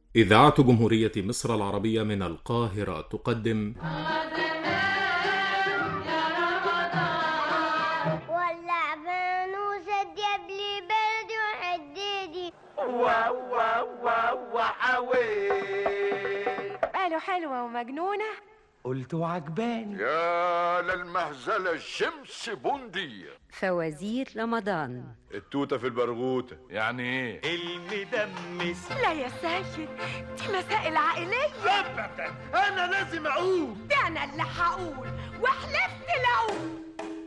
إذاعة جمهورية مصر العربية من القاهرة تقدم ولع فانوس الدياب لي برد وحديدي قالوا حلوة ومجنونة قلت وعجباني يا للمهزلة الشمس بندية فوازير رمضان التوتة في البرغوتة يعني ايه المدمس لا يا سيد دي مسائل عائلية ابدا انا لازم اقول ده أنا اللي هقول وحلفت لأقول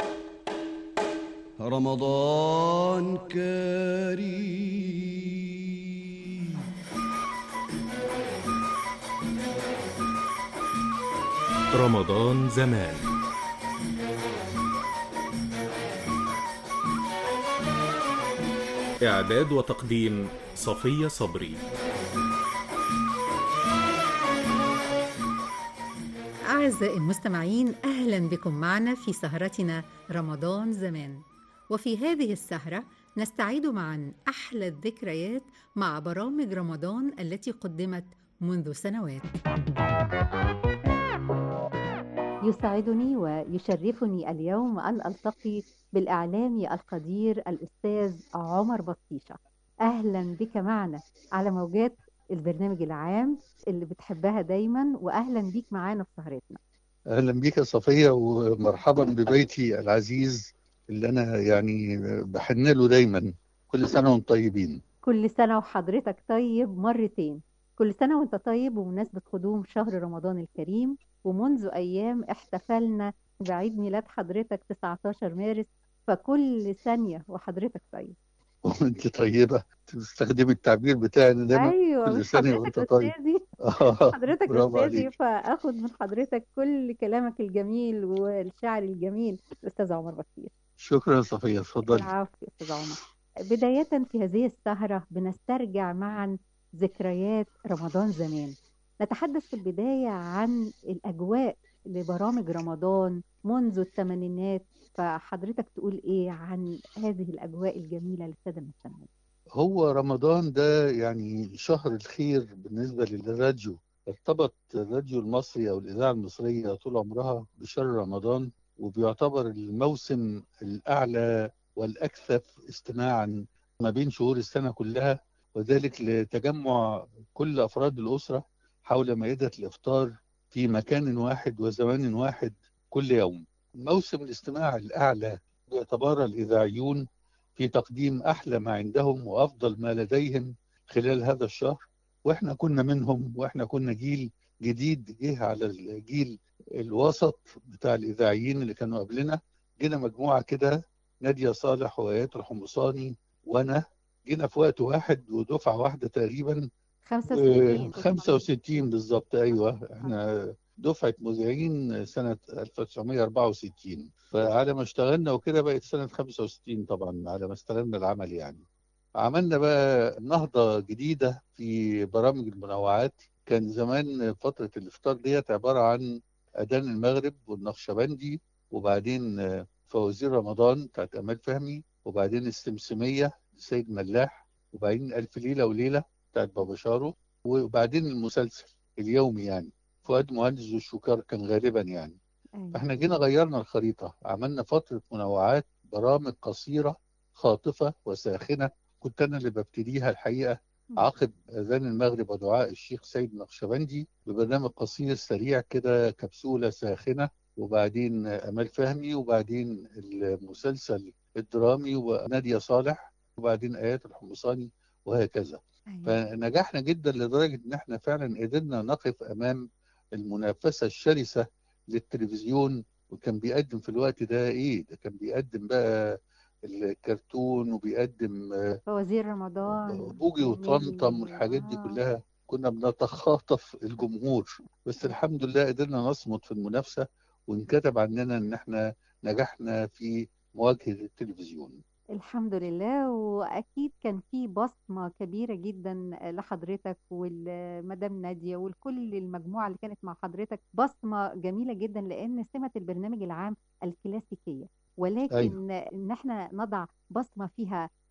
رمضان كريم رمضان زمان إعداد وتقديم صفية صبري أعزائي المستمعين أهلا بكم معنا في سهرتنا رمضان زمان وفي هذه السهرة نستعيد معا أحلى الذكريات مع برامج رمضان التي قدمت منذ سنوات يسعدني ويشرفني اليوم أن ألتقي بالإعلامي القدير الأستاذ عمر بطيشة أهلا بك معنا على موجات البرنامج العام اللي بتحبها دايما وأهلا بيك معانا في سهرتنا اهلا بيك يا صفيه ومرحبا ببيتي العزيز اللي انا يعني بحن له دايما كل سنه وانتم طيبين كل سنة وحضرتك طيب مرتين كل سنة وانت طيب بمناسبة قدوم شهر رمضان الكريم ومنذ أيام احتفلنا بعيد ميلاد حضرتك 19 مارس فكل ثانية وحضرتك طيب وانت طيبه تستخدمي التعبير بتاعي أنا دايما أيوة كل مش ثانية حضرتك وأنت طيب. أستاذي آه، حضرتك برافو أستاذي عليك فأخد من حضرتك كل كلامك الجميل والشعر الجميل الأستاذ عمر بطير شكرا يا صفيه اتفضلي العفو يا أستاذ عمر بداية في هذه السهرة بنسترجع معا ذكريات رمضان زمان نتحدث في البداية عن الأجواء لبرامج رمضان منذ الثمانينات فحضرتك تقول إيه عن هذه الأجواء الجميلة للسادة المستمعين هو رمضان ده يعني شهر الخير بالنسبه للراديو ارتبط الراديو المصري او الاذاعه المصريه طول عمرها بشهر رمضان وبيعتبر الموسم الاعلى والاكثر استماعا ما بين شهور السنه كلها وذلك لتجمع كل افراد الاسره حول مائده الافطار في مكان واحد وزمان واحد كل يوم. موسم الاستماع الاعلى بيتبارى الاذاعيون في تقديم احلى ما عندهم وافضل ما لديهم خلال هذا الشهر واحنا كنا منهم واحنا كنا جيل جديد جه على الجيل الوسط بتاع الاذاعيين اللي كانوا قبلنا جينا مجموعه كده ناديه صالح وايات الحمصاني وانا جينا في وقت واحد ودفعه واحده تقريبا 65 65 بالظبط ايوه احنا دفعه مذيعين سنه 1964 فعلى ما اشتغلنا وكده بقت سنه 65 طبعا على ما استلمنا العمل يعني عملنا بقى نهضه جديده في برامج المنوعات كان زمان فتره الافطار ديت عباره عن اذان المغرب والنقشبندي وبعدين فوازير رمضان بتاعت امال فهمي وبعدين السمسميه سيد ملاح وبعدين الف ليله وليله بتاعت بابا شارو وبعدين المسلسل اليومي يعني فؤاد مهندس والشكار كان غالبا يعني أيوة. احنا جينا غيرنا الخريطه عملنا فتره منوعات برامج قصيره خاطفه وساخنه كنت انا اللي ببتديها الحقيقه عقب اذان المغرب ودعاء الشيخ سيد نقشبندي ببرنامج قصير سريع كده كبسوله ساخنه وبعدين امال فهمي وبعدين المسلسل الدرامي وناديه صالح وبعدين ايات الحمصاني وهكذا أيوة. فنجحنا جدا لدرجه ان احنا فعلا قدرنا نقف امام المنافسه الشرسه للتلفزيون وكان بيقدم في الوقت ده ايه ده كان بيقدم بقى الكرتون وبيقدم آه، فوازير رمضان بوجي وطمطم نيلي. والحاجات دي آه. كلها كنا بنتخاطف الجمهور بس الحمد لله قدرنا نصمد في المنافسه وانكتب عننا ان احنا نجحنا في مواجهه التلفزيون الحمد لله واكيد كان في بصمه كبيره جدا لحضرتك والمدام ناديه ولكل المجموعه اللي كانت مع حضرتك بصمه جميله جدا لان سمه البرنامج العام الكلاسيكيه ولكن ان احنا نضع بصمه فيها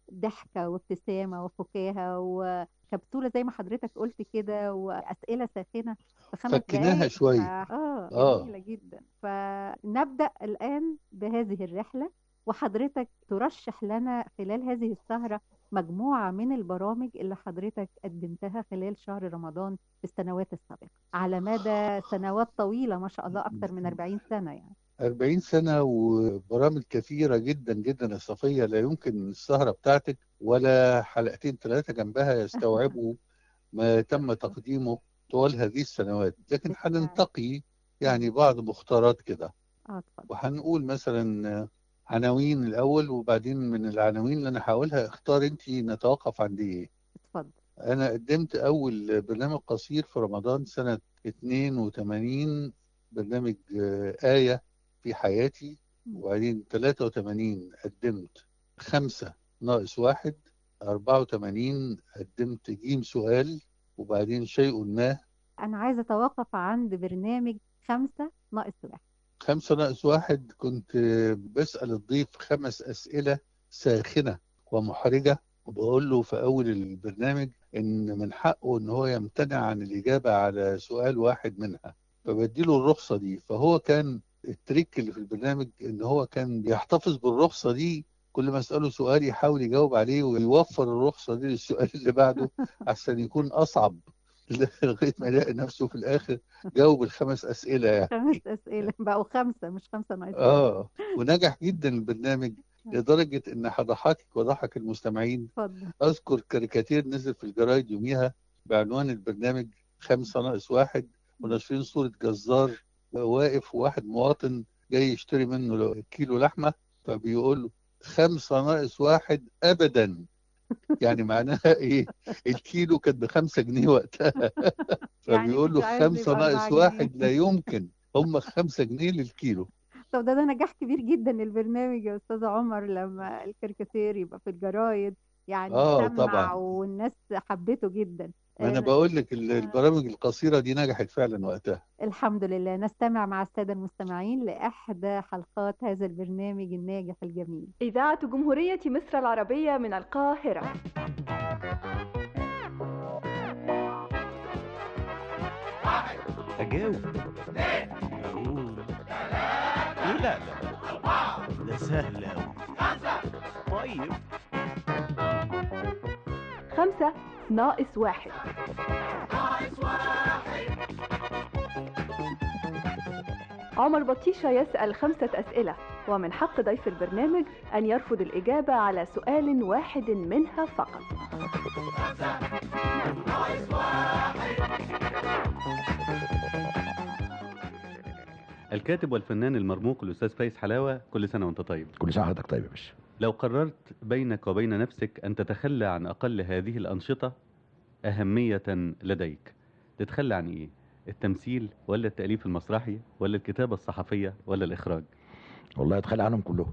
ضحكة وابتسامة وفكاهة وكبسولة زي ما حضرتك قلت كده وأسئلة ساخنة في خمس فكناها دقايق شوية. ف- اه آه. جميلة جدا فنبدأ الآن بهذه الرحلة وحضرتك ترشح لنا خلال هذه السهرة مجموعة من البرامج اللي حضرتك قدمتها خلال شهر رمضان في السنوات السابقة على مدى سنوات طويلة ما شاء الله أكثر من 40 سنة يعني 40 سنة وبرامج كثيرة جدا جدا إضافية لا يمكن السهرة بتاعتك ولا حلقتين ثلاثة جنبها يستوعبوا ما تم تقديمه طوال هذه السنوات لكن هننتقي يعني بعض مختارات كده اه اتفضل وهنقول مثلا عناوين الأول وبعدين من العناوين اللي أنا هقولها اختار أنت نتوقف عند إيه اتفضل أنا قدمت أول برنامج قصير في رمضان سنة 82 برنامج آه، آية في حياتي وبعدين 83 قدمت خمسة ناقص واحد 84 قدمت جيم سؤال وبعدين شيء ما أنا عايزة أتوقف عند برنامج خمسة ناقص واحد خمسة ناقص واحد كنت آه، بسأل الضيف خمس أسئلة ساخنة ومحرجة وبقول له في أول البرنامج إن من حقه إن هو يمتنع عن الإجابة على سؤال واحد منها فبديله الرخصة دي فهو كان التريك اللي في البرنامج إن هو كان بيحتفظ بالرخصة دي كل ما أسأله سؤال يحاول يجاوب عليه ويوفر الرخصة دي للسؤال اللي بعده عشان يكون أصعب لغاية ما يلاقي نفسه في الآخر جاوب الخمس أسئلة يعني خمس أسئلة بقوا خمسة مش خمسة ناقص واحد اه ونجح جدا البرنامج لدرجة إن هضحكك وضحك المستمعين اتفضل أذكر كاريكاتير نزل في الجرايد يوميها بعنوان البرنامج خمسة ناقص واحد وناشرين صورة جزار واقف وواحد مواطن جاي يشتري منه لو- كيلو لحمة فبيقول له خمسة ناقص واحد أبدا يعني معناها إيه الكيلو كان بخمسة جنيه وقتها يعني فبيقول مش له عايز خمسة يبقى ناقص أربعة واحد جنيه. لا يمكن هم خمسة جنيه للكيلو طب ده ده نجاح كبير جدا للبرنامج يا أستاذ عمر لما الكاريكاتير يبقى في الجرايد يعني آه، سمع طبعاً. والناس حبته جدا ما انا آه، بقول لك ال- البرامج القصيره دي نجحت فعلا وقتها الحمد لله نستمع مع السادة المستمعين لإحدى حلقات هذا البرنامج الناجح الجميل إذاعة جمهورية مصر العربية من القاهرة أجاوب أقول لا لا ده سهل أوي طيب خمسة ناقص واحد عمر بطيشة يسأل خمسة أسئلة ومن حق ضيف البرنامج أن يرفض الإجابة على سؤال واحد منها فقط الكاتب والفنان المرموق الأستاذ فايز حلاوة كل سنة وأنت طيب كل سنه حضرتك طيب يا باشا لو قررت بينك وبين نفسك أن تتخلى عن أقل هذه الأنشطة أهمية لديك تتخلى عن إيه؟ التمثيل ولا التأليف المسرحي ولا الكتابة الصحفية ولا الإخراج والله اتخلى عنهم كلهم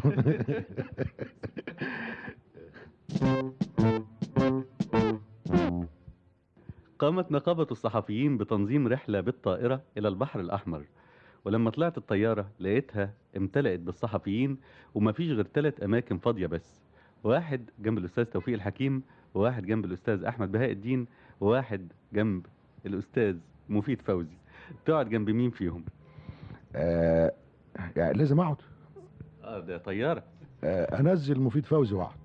قامت نقابة الصحفيين بتنظيم رحلة بالطائرة إلى البحر الأحمر ولما طلعت الطيارة لقيتها امتلأت بالصحفيين ومفيش غير ثلاث أماكن فاضية بس واحد جنب الأستاذ توفيق الحكيم وواحد جنب الأستاذ أحمد بهاء الدين وواحد جنب الأستاذ مفيد فوزي تقعد جنب مين فيهم؟ آه يعني لازم اقعد اه ده طيارة آه انزل مفيد فوزي واقعد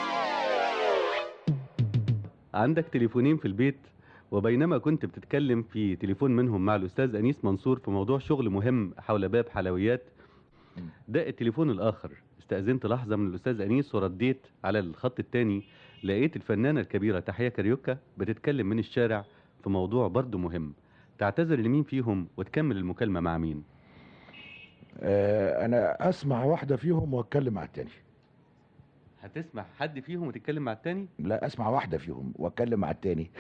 عندك تليفونين في البيت وبينما كنت بتتكلم في تليفون منهم مع الأستاذ أنيس منصور في موضوع شغل مهم حول باب حلويات دق التليفون الآخر استأذنت لحظة من الأستاذ أنيس ورديت على الخط التاني لقيت الفنانة الكبيرة تحية كاريوكا بتتكلم من الشارع في موضوع برضه مهم تعتذر لمين فيهم وتكمل المكالمة مع مين آه انا اسمع واحده فيهم واتكلم مع التاني هتسمع حد فيهم وتتكلم مع التاني لا اسمع واحده فيهم واتكلم مع التاني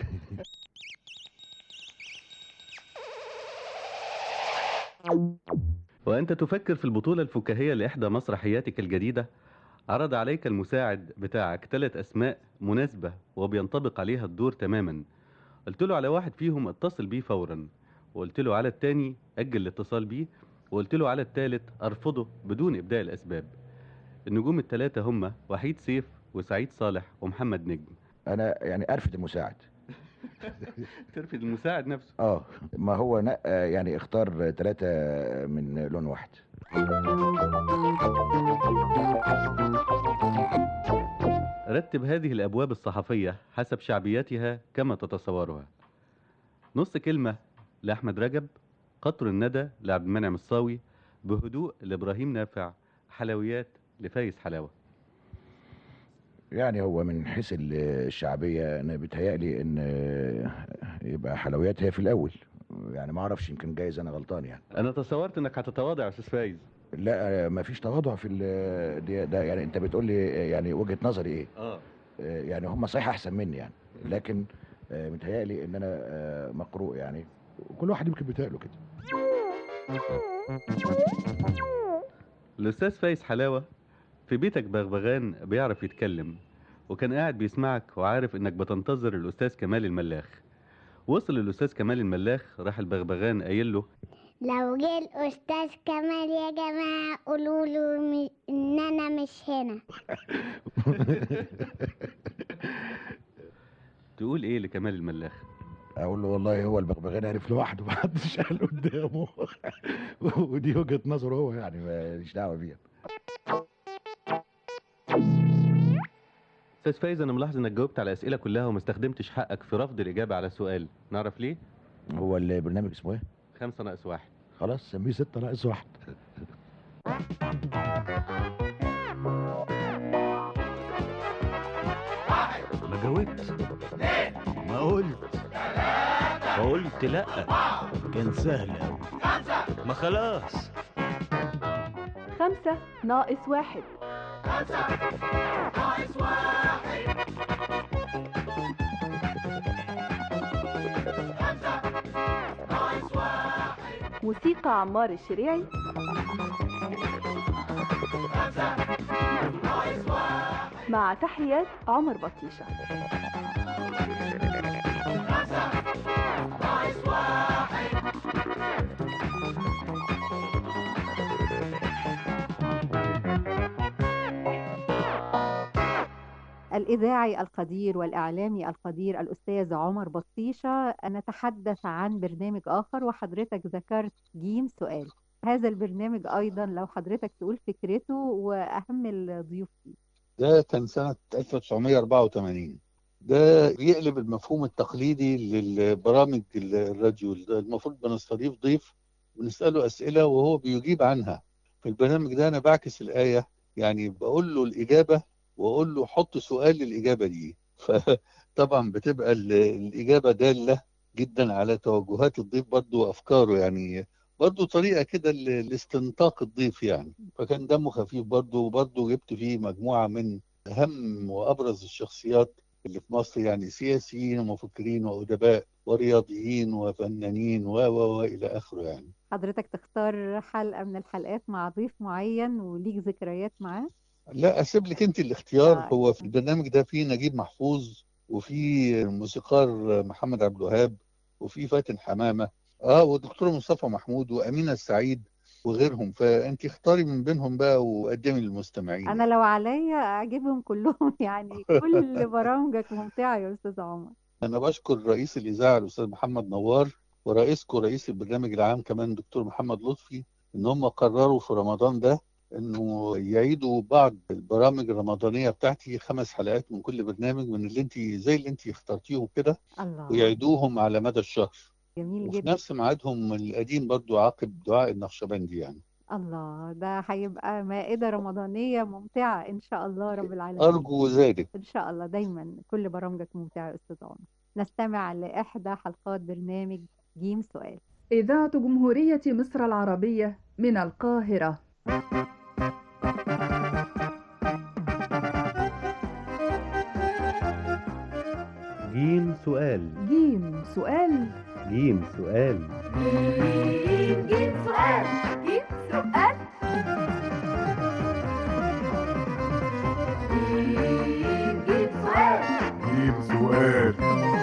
وأنت تفكر في البطولة الفكاهية لإحدى مسرحياتك الجديدة عرض عليك المساعد بتاعك ثلاث أسماء مناسبة وبينطبق عليها الدور تماما قلت له على واحد فيهم اتصل بيه فورا وقلت له على التاني أجل الاتصال بيه وقلت له على التالت أرفضه بدون إبداء الأسباب النجوم الثلاثة هم وحيد سيف وسعيد صالح ومحمد نجم انا يعني ارفد المساعد ترفض المساعد نفسه اه ما هو نقى يعني اختار ثلاثة من لون واحد رتب هذه الأبواب الصحفية حسب شعبيتها كما تتصورها نص كلمة لأحمد رجب قطر الندى لعبد المنعم الصاوي بهدوء لإبراهيم نافع حلويات لفايز حلاوة يعني هو من حيث ال- الشعبية انا بيتهيألي ان يبقى حلويات هي في الاول يعني ما اعرفش يمكن جايز انا غلطان يعني أنا تصورت إنك هتتواضع يا أستاذ فايز لا ما فيش تواضع في ال- دي- ده يعني انت بتقول لي يعني وجهة نظري ايه آه آه، يعني هم صحيح احسن مني يعني لكن آه، متهيألي ان انا آه، مقروء يعني كل واحد يمكن بيتهيأله كده الأستاذ فايز حلاوة في بيتك بغبغان بيعرف يتكلم وكان قاعد بيسمعك وعارف إنك بتنتظر الأستاذ كمال الملاخ وصل الأستاذ كمال الملاخ راح البغبغان قايل له لو جه الأستاذ كمال يا جماعة قولوا له م- إن أنا مش هنا تقول إيه لكمال الملاخ اقول له والله هو البغبغان عرف لوحده محدش قال قدامه ودي وجهة نظره هو يعني ماليش دعوة بيها أستاذ فايز أنا ملاحظ إنك جاوبت على الأسئلة كلها وما استخدمتش حقك في رفض الإجابة على سؤال نعرف ليه؟ هو البرنامج اسمه ايه؟ خمسة ناقص واحد خلاص سميه ستة ناقص واحد ما جاوبت ما قلت قلت لا كان سهل قوي ما خلاص خمسة ناقص واحد موسيقى عمار الشريعي مع تحيات عمر بطيشة الإذاعي القدير والإعلامي القدير الأستاذ عمر بطيشة نتحدث عن برنامج آخر وحضرتك ذكرت جيم سؤال هذا البرنامج أيضا لو حضرتك تقول فكرته وأهم الضيوف فيه ده كان سنة 1984 ده بيقلب المفهوم التقليدي للبرامج الراديو المفروض بنستضيف ضيف ونسأله أسئلة وهو بيجيب عنها في البرنامج ده أنا بعكس الآية يعني بقول له الإجابة وأقول له حط سؤال للإجابة دي فطبعا بتبقى ال- الإجابة دالة جدا على توجهات الضيف برضه وأفكاره يعني برضه طريقة كده ل- لاستنطاق الضيف يعني فكان دمه خفيف برضه وبرضه جبت فيه مجموعة من أهم وأبرز الشخصيات اللي في مصر يعني سياسيين ومفكرين وأدباء ورياضيين وفنانين و و و إلى آخره يعني حضرتك تختار حلقة من الحلقات مع ضيف معين وليك ذكريات معاه لا أسيب لك أنت الاختيار آه. هو في البرنامج ده فيه نجيب محفوظ وفي الموسيقار محمد عبد الوهاب وفي فاتن حمامة اه والدكتور مصطفى محمود وأمينة السعيد وغيرهم فأنت اختاري من بينهم بقى وقدمي للمستمعين أنا لو عليا أجيبهم كلهم يعني كل برامجك ممتعة يا أستاذ عمر أنا بشكر رئيس الإذاعة الأستاذ محمد نوار ورئيسكم رئيس البرنامج العام كمان دكتور محمد لطفي إن هم قرروا في رمضان ده إنه يعيدوا بعض البرامج الرمضانية بتاعتي خمس حلقات من كل برنامج من اللي أنت زي اللي أنت اخترتيهم كده الله ويعيدوهم على مدى الشهر جميل وفي جدا نفس ميعادهم القديم برضو عقب دعاء النقشبندي يعني الله ده هيبقى مائدة رمضانية ممتعة إن شاء الله رب العالمين أرجو ذلك إن شاء الله دايما كل برامجك ممتعة يا أستاذ عمر نستمع لإحدى حلقات برنامج جيم سؤال إذاعة جمهورية مصر العربية من القاهرة جيم سؤال جيم سؤال جيم سؤال جيم سؤال جيم سؤال جيم سؤال جيب سؤال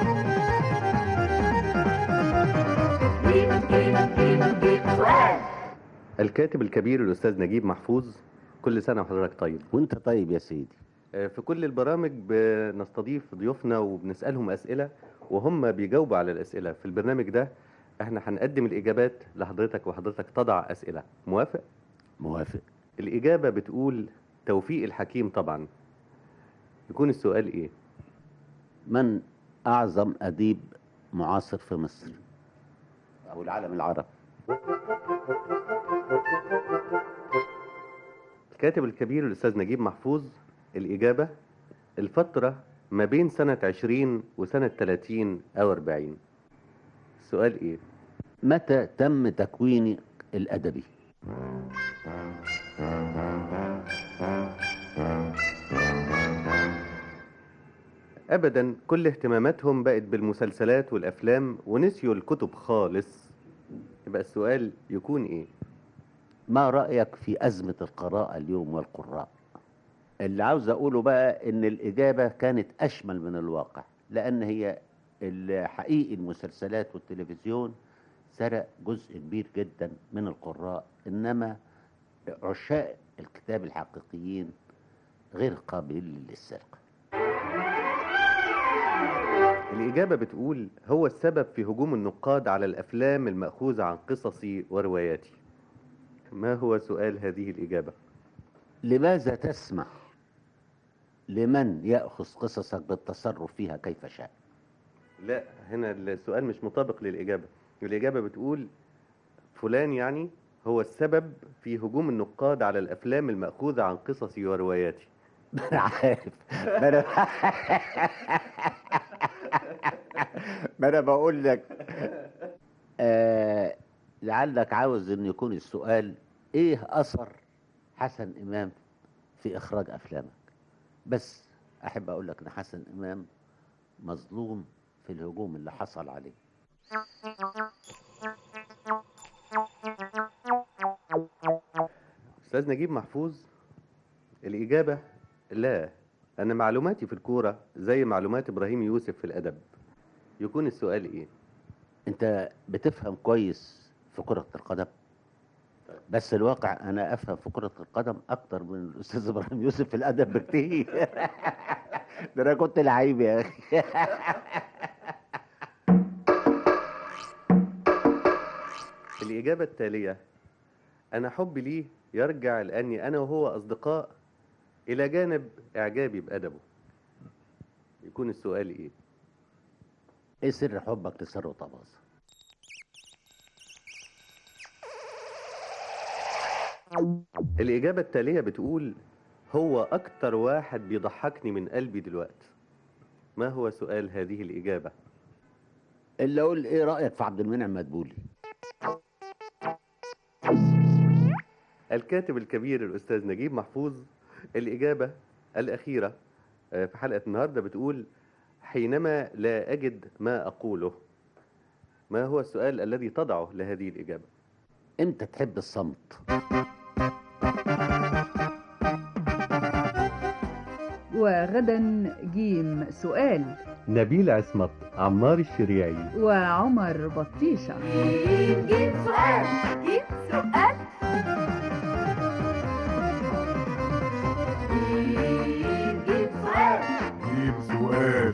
جيم جيم جيم جيم سؤال الكاتب الكبير الأستاذ نجيب محفوظ كل سنة وحضرتك طيب وانت طيب يا سيدي آه، في كل البرامج بنستضيف ضيوفنا وبنسألهم أسئلة وهم بيجاوبوا على الأسئلة في البرنامج ده احنا هنقدم الإجابات لحضرتك وحضرتك تضع أسئلة موافق؟ موافق الإجابة بتقول توفيق الحكيم طبعا يكون السؤال إيه؟ من أعظم أديب معاصر في مصر أو العالم العربي الكاتب الكبير الأستاذ نجيب محفوظ الإجابة الفترة ما بين سنة 20 وسنة 30 أو 40 السؤال إيه؟ متى تم تكويني الأدبي أبدا كل اهتماماتهم بقت بالمسلسلات والأفلام ونسيوا الكتب خالص يبقى السؤال يكون إيه؟ ما رأيك في أزمة القراءة اليوم والقراء اللي عاوز أقوله بقى إن الإجابة كانت أشمل من الواقع لأن هي حقيقي المسلسلات والتلفزيون سرق جزء كبير جدا من القراء إنما عشاق الكتاب الحقيقيين غير قابلين للسرقة الإجابة بتقول هو السبب في هجوم النقاد على الأفلام المأخوذة عن قصصي ورواياتي ما هو سؤال هذه الإجابة؟ لماذا تسمح لمن يأخذ قصصك بالتصرف فيها كيف شاء لا هنا السؤال مش مطابق للإجابة الإجابة بتقول فلان يعني هو السبب في هجوم النقاد على الأفلام المأخوذة عن قصصي ورواياتي أنا عارف ما أنا ما أنا بقول لك آه لعلك عاوز إن يكون السؤال إيه أثر حسن إمام في إخراج أفلامك بس أحب أقول لك إن حسن إمام مظلوم في الهجوم اللي حصل عليه أستاذ نجيب محفوظ الإجابة لا أنا معلوماتي في الكورة زي معلومات إبراهيم يوسف في الأدب يكون السؤال إيه؟ أنت بتفهم كويس في كرة القدم بس الواقع أنا أفهم في كرة القدم أكتر من الأستاذ إبراهيم يوسف في الأدب بكتير ده أنا كنت لعيب يا أخي الإجابة التالية أنا حبي ليه يرجع لأني أنا وهو أصدقاء إلى جانب إعجابي بأدبه يكون السؤال إيه؟ إيه سر حبك لثروت أباظة؟ الإجابة التالية بتقول هو أكتر واحد بيضحكني من قلبي دلوقتي ما هو سؤال هذه الإجابة؟ اللي أقول إيه رأيك في عبد المنعم مدبولي؟ الكاتب الكبير الأستاذ نجيب محفوظ الإجابة الأخيرة في حلقة النهاردة بتقول حينما لا أجد ما أقوله ما هو السؤال الذي تضعه لهذه الإجابة إمتى تحب الصمت؟ وغدا جيم سؤال نبيل عصمت عمار الشريعي وعمر بطيشة جيم سؤال جيم سؤال جيم سؤال جيب سؤال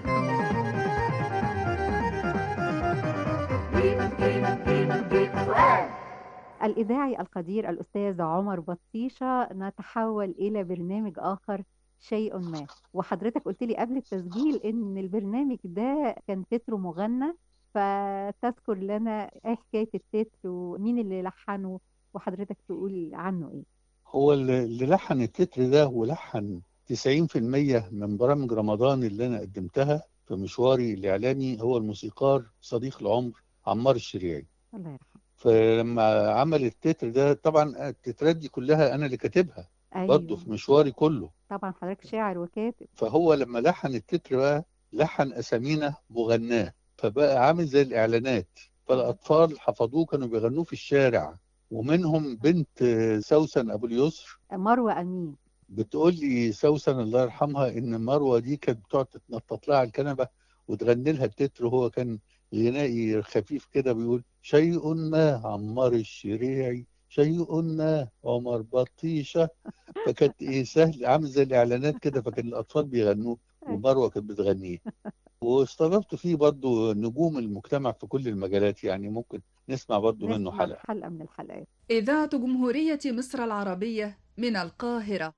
جيم جيم جيم جيم سؤال الإذاعي القدير الأستاذ عمر بطيشة نتحول إلى برنامج آخر شيء ما وحضرتك قلت لي قبل التسجيل إن البرنامج ده كان تتره مغنى فتذكر لنا إيه حكاية التتر ومين اللي لحنه وحضرتك تقول عنه إيه هو اللي اللي لحن التتر ده ولحن 90% من برامج رمضان اللي أنا قدمتها في مشواري الإعلامي هو الموسيقار صديق العمر عمار الشريعي الله يرحمه فلما عمل التتر ده طبعا التترات دي كلها أنا اللي كاتبها أيوة. برضه في مشواري كله طبعا حضرتك شاعر وكاتب فهو لما لحن التتر بقى لحن أسامينا مغناه فبقى عامل زي الإعلانات فالأطفال حفظوه كانوا بيغنوه في الشارع ومنهم بنت سوسن أبو اليسر مروة أمين بتقول لي سوسن الله يرحمها ان مروه دي كانت بتقعد تتنطط لها على الكنبه وتغني لها التتر وهو كان غنائي خفيف كده بيقول شيء ما عمار الشريعي شيء ما عمر بطيشة فكانت ايه سهل عامل زي الاعلانات كده فكان الاطفال بيغنوه ومروه كانت بتغنيه واستضفت فيه برضو نجوم المجتمع في كل المجالات يعني ممكن نسمع برضو منه نسمع حلقة حلقة من الحلقات إذاعة جمهورية مصر العربية من القاهرة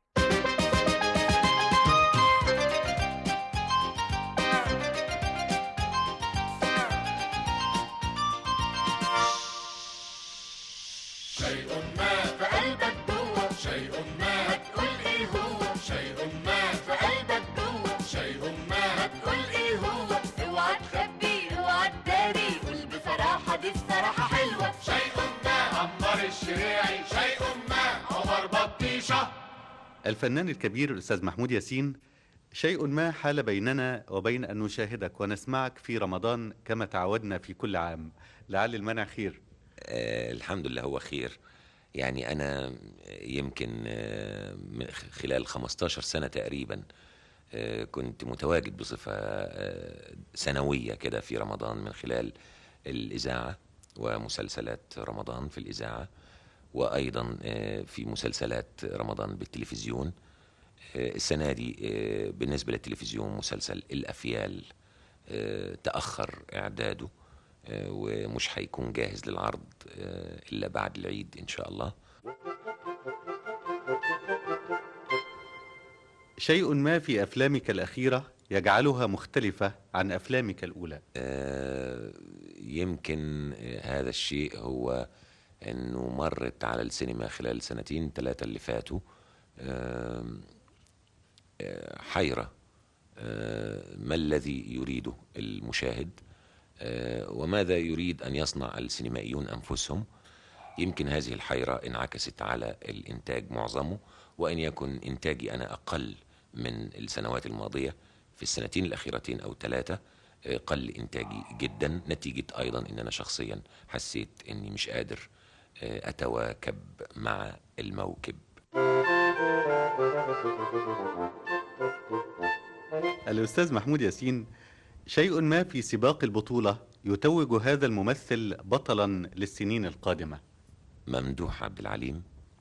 شيء ما في قلبك جوه شيء ما هتقول ايه هو شيء ما في قلبك جوه شيء ما هتقول ايه هو اوعى تخبي اوعى تداري قول بصراحة دي الصراحة حلوة شيء ما عمار الشريعي شيء ما عمر بطيشة الفنان الكبير الأستاذ محمود ياسين شيء ما حال بيننا وبين أن نشاهدك ونسمعك في رمضان كما تعودنا في كل عام لعل المنع خير آه الحمد لله هو خير يعني أنا يمكن آه من خ- خلال 15 سنة تقريبا آه كنت متواجد بصفة آه سنوية كده في رمضان من خلال الإذاعة ومسلسلات رمضان في الإذاعة وأيضا آه في مسلسلات رمضان بالتلفزيون آه السنة دي آه بالنسبة للتلفزيون مسلسل الأفيال آه تأخر إعداده آه، ومش هيكون جاهز للعرض آه، إلا بعد العيد إن شاء الله شيء ما في أفلامك الأخيرة يجعلها مختلفة عن أفلامك الأولى آه، يمكن آه، هذا الشيء هو أنه مرت على السينما خلال سنتين ثلاثة اللي فاتوا آم، آه، حيرة آه، ما الذي يريده المشاهد آه، وماذا يريد أن يصنع السينمائيون أنفسهم يمكن هذه الحيرة انعكست على الإنتاج معظمه وإن يكن إنتاجي أنا أقل من السنوات الماضية في السنتين الأخيرتين أو ثلاثة آه، قل إنتاجي جدا نتيجة أيضا أن أنا شخصيا حسيت أني مش قادر آه، أتواكب مع الموكب الأستاذ محمود ياسين شيء ما في سباق البطولة يتوج هذا الممثل بطلا للسنين القادمة ممدوح عبد العليم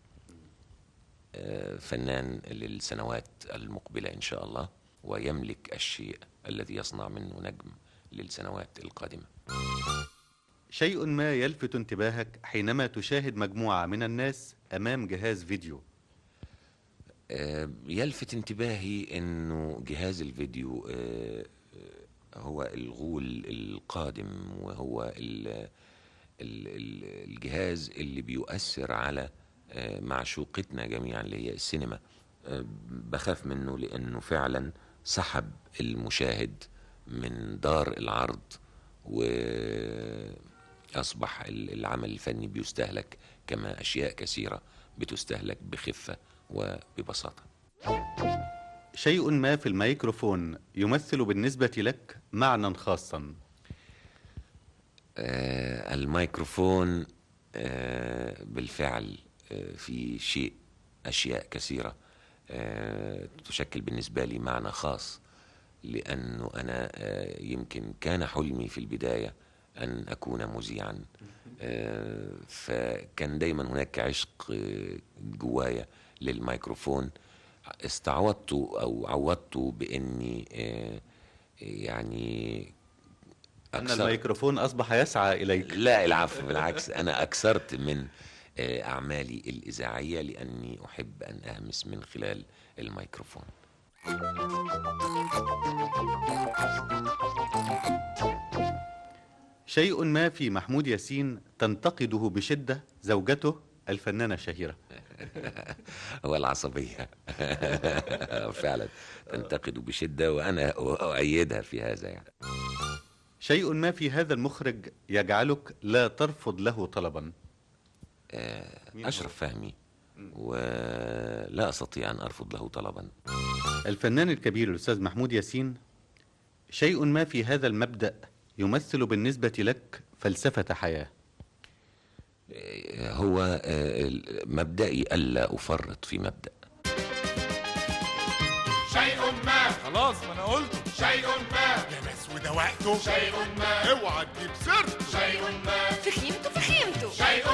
آه، فنان للسنوات المقبلة إن شاء الله ويملك الشيء الذي يصنع منه نجم للسنوات القادمة شيء ما يلفت انتباهك حينما تشاهد مجموعة من الناس أمام جهاز فيديو آه، يلفت انتباهي انه جهاز الفيديو آه، آه، هو الغول القادم وهو ال ال ال الجهاز اللي بيؤثر على آه، معشوقتنا جميعا اللي هي السينما آه، بخاف منه لانه فعلا سحب المشاهد من دار العرض واصبح ال- العمل الفني بيستهلك كما اشياء كثيره بتستهلك بخفه وببساطه شيء ما في الميكروفون يمثل بالنسبة لك معنى خاصا آه، الميكروفون آه، بالفعل آه، في شيء أشياء كثيرة آه، تشكل بالنسبة لي معنى خاص لأنه أنا آه، يمكن كان حلمي في البداية أن أكون مذيعا آه، فكان دايما هناك عشق آه، جوايا للميكروفون استعوضته أو عوضته بإني آه، يعني أن أكثر- الميكروفون أصبح يسعى إليك لا العفو بالعكس أنا أكثرت من آه، أعمالي الإذاعية لأني أحب أن أهمس من خلال الميكروفون شيء ما في محمود ياسين تنتقده بشدة زوجته الفنانة الشهيرة هو العصبية فعلا تنتقد بشدة وأنا أؤيدها في هذا يعني شيء ما في هذا المخرج يجعلك لا ترفض له طلبا آه، أشرف فهمي ولا أستطيع أن أرفض له طلبا الفنان الكبير الأستاذ محمود ياسين شيء ما في هذا المبدأ يمثل بالنسبة لك فلسفة حياة آه، هو آه، مبدئي ألا أفرط في مبدأ شيء ما خلاص ما انا قلته شيء ما يا ناس وده وقته شيء ما اوعى تجيب سيرته شيء ما فخيمته فخيمته شيء ما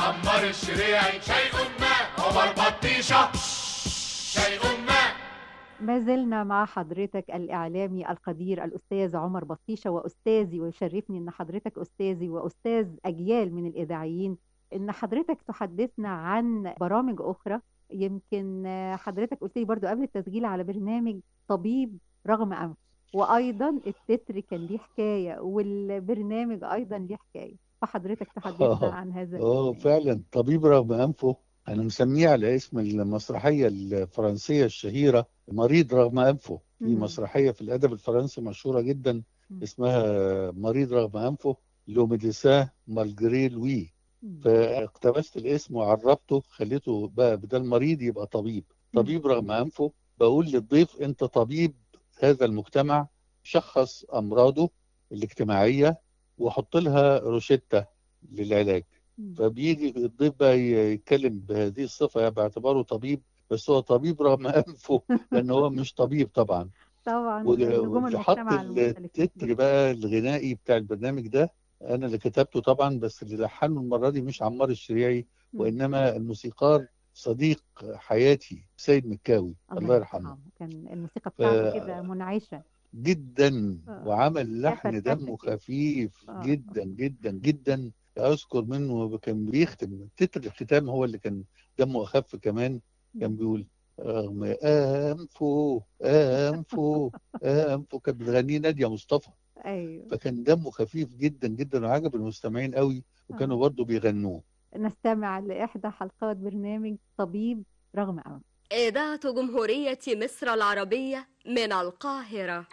عمار الشريعي شيء ما عمر بطيشة شيء ما ما زلنا مع حضرتك الإعلامي القدير الأستاذ عمر بطيشة وأستاذي ويشرفني أن حضرتك أستاذي وأستاذ أجيال من الإذاعيين أن حضرتك تحدثنا عن برامج أخرى يمكن آه، حضرتك قلت لي برضو قبل التسجيل على برنامج طبيب رغم أنف وأيضا التتر كان ليه حكاية والبرنامج أيضا ليه حكاية فحضرتك تحدثنا عن هذا اه فعلا طبيب رغم انفه انا مسميه على اسم المسرحيه الفرنسيه الشهيره مريض رغم انفه في مم. مسرحيه في الادب الفرنسي مشهوره جدا اسمها مريض رغم انفه لو ميديسان مالجري لوي فاقتبست الاسم وعربته خليته بقى بدل مريض يبقى طبيب طبيب رغم انفه بقول للضيف انت طبيب هذا المجتمع شخص امراضه الاجتماعيه وحط لها روشتة للعلاج فبيجي الضيف بقى يتكلم بهذه الصفه يعني باعتباره طبيب بس هو طبيب رغم انفه لان هو مش طبيب طبعا طبعا و- نجوم واللي حط المجتمع المختلفين التتر بقى الغنائي بتاع البرنامج ده انا اللي كتبته طبعا بس اللي لحنه المره دي مش عمار الشريعي وانما الموسيقار صديق حياتي سيد مكاوي الله يرحمه كان الموسيقى بتاعته ف- كده منعشة جدا آه. وعمل لحن فرفشة دمه كده. خفيف آه. جدا جدا جدا اذكر منه كان بيختم تتر الختام هو اللي كان دمه اخف كمان كان بيقول رغم انفه انفه انفه كانت بتغنيه ناديه مصطفى أيوه فكان دمه خفيف جدا جدا وعجب المستمعين قوي وكانوا برضه بيغنوه نستمع لإحدى حلقات برنامج طبيب رغم أنف إذاعة جمهورية مصر العربية من القاهرة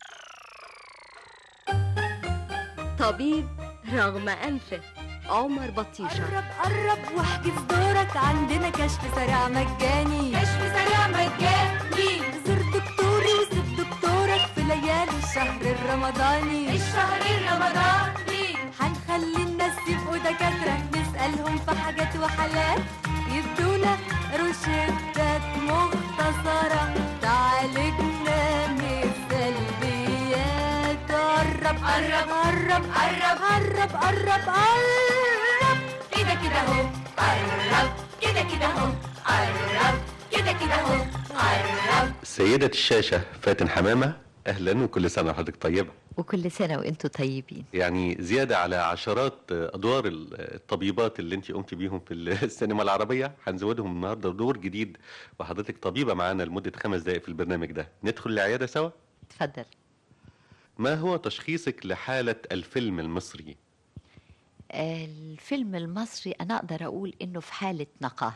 طبيب رغم أنفه عمر بطيشة قرب قرب واحجز دورك عندنا كشف سريع مجاني كشف سريع مجاني زور دكتوري وسيب دكتورك في ليالي الشهر الرمضاني الشهر الرمضاني هنخلي الناس يبقوا دكاترة نسألهم في حاجات وحالات يدونا روشتات مختصرة تعالجنا من السلبيات قرب قرب قرب قرب قرب قرب قرب كده كده اهو قرب كده كده اهو قرب كده كده اهو قرب سيدة الشاشة فاتن حمامة أهلا وكل سنة وحضرتك طيبة وكل سنة وانتم طيبين يعني زيادة على عشرات أدوار الطبيبات اللي أنت قمت بيهم في السينما العربية هنزودهم النهاردة دور جديد وحضرتك طبيبة معانا لمدة خمس دقائق في البرنامج ده ندخل العيادة سوا اتفضل ما هو تشخيصك لحالة الفيلم المصري الفيلم المصري أنا أقدر أقول إنه في حالة نقاهة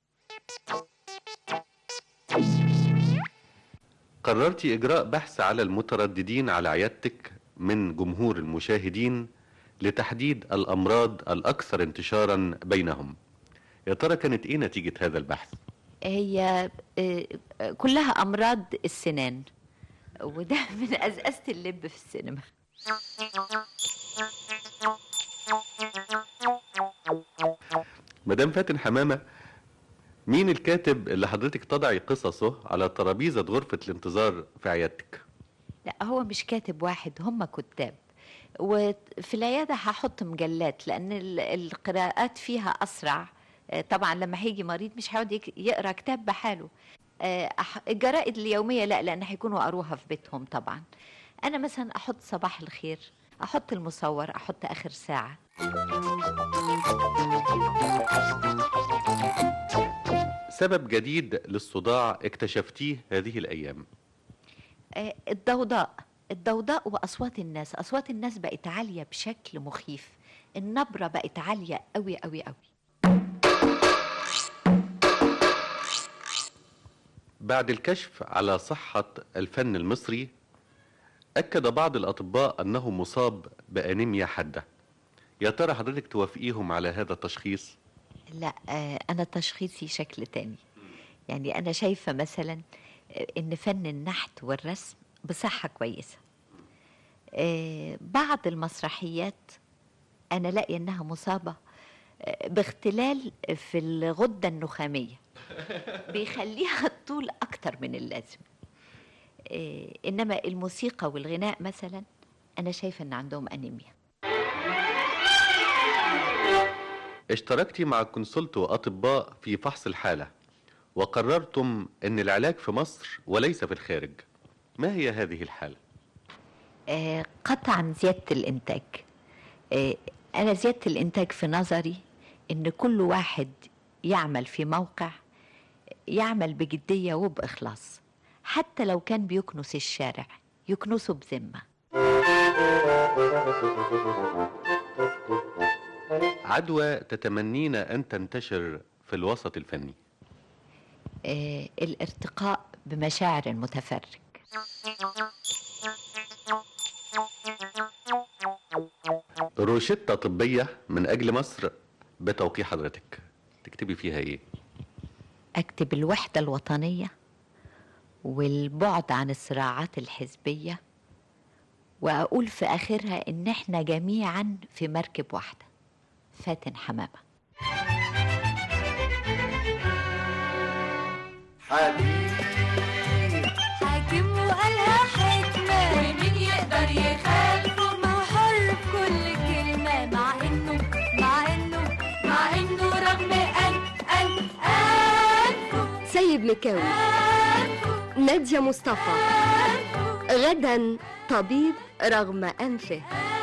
قررت إجراء بحث على المترددين على عيادتك من جمهور المشاهدين لتحديد الأمراض الأكثر انتشارا بينهم يا ترى كانت إيه نتيجة هذا البحث؟ هي آه، آه، كلها أمراض السنان وده من أزأزة اللب في السينما مدام فاتن حمامة مين الكاتب اللي حضرتك تضعي قصصه على ترابيزة غرفة الانتظار في عيادتك؟ لا هو مش كاتب واحد هم كتاب وفي العيادة هحط مجلات لأن ال- القراءات فيها أسرع آه، طبعا لما هيجي مريض مش هيقعد يك- يقرا كتاب بحاله آه، أح- الجرائد اليومية لا لأن هيكونوا قروها في بيتهم طبعا أنا مثلا أحط صباح الخير أحط المصور أحط آخر ساعة سبب جديد للصداع اكتشفتيه هذه الأيام آه، الضوضاء الضوضاء وأصوات الناس أصوات الناس بقت عالية بشكل مخيف النبرة بقت عالية قوي قوي قوي بعد الكشف على صحة الفن المصري أكد بعض الأطباء أنه مصاب بأنيميا حادة يا ترى حضرتك توافقيهم على هذا التشخيص؟ لا آه، أنا تشخيصي شكل تاني يعني أنا شايفة مثلا آه، إن فن النحت والرسم بصحة كويسة آه، بعض المسرحيات أنا لاقية إنها مصابة آه، باختلال في الغدة النخامية بيخليها طول أكتر من اللازم آه، إنما الموسيقى والغناء مثلا أنا شايفة إن عندهم أنيميا اشتركت مع كونسلت وأطباء في فحص الحالة وقررتم أن العلاج في مصر وليس في الخارج ما هي هذه الحالة؟ آه، قطعا زيادة الإنتاج آه، أنا زيادة الإنتاج في نظري إن كل واحد يعمل في موقع يعمل بجدية وبإخلاص حتى لو كان بيكنس الشارع يكنسه بذمة عدوى تتمنين أن تنتشر في الوسط الفني آه، الارتقاء بمشاعر المتفرج روشتة طبية من أجل مصر بتوقيع حضرتك تكتبي فيها إيه؟ أكتب الوحدة الوطنية والبعد عن الصراعات الحزبية وأقول في آخرها إن إحنا جميعا في مركب واحدة فاتن حمامة حاكم وقالها حكمة ومين يقدر يخالفه ما هو حر في كل كلمة مع إنه مع إنه مع إنه رغم أن أن أنفه سيد مكاوي نادية مصطفى غدا طبيب رغم أنفه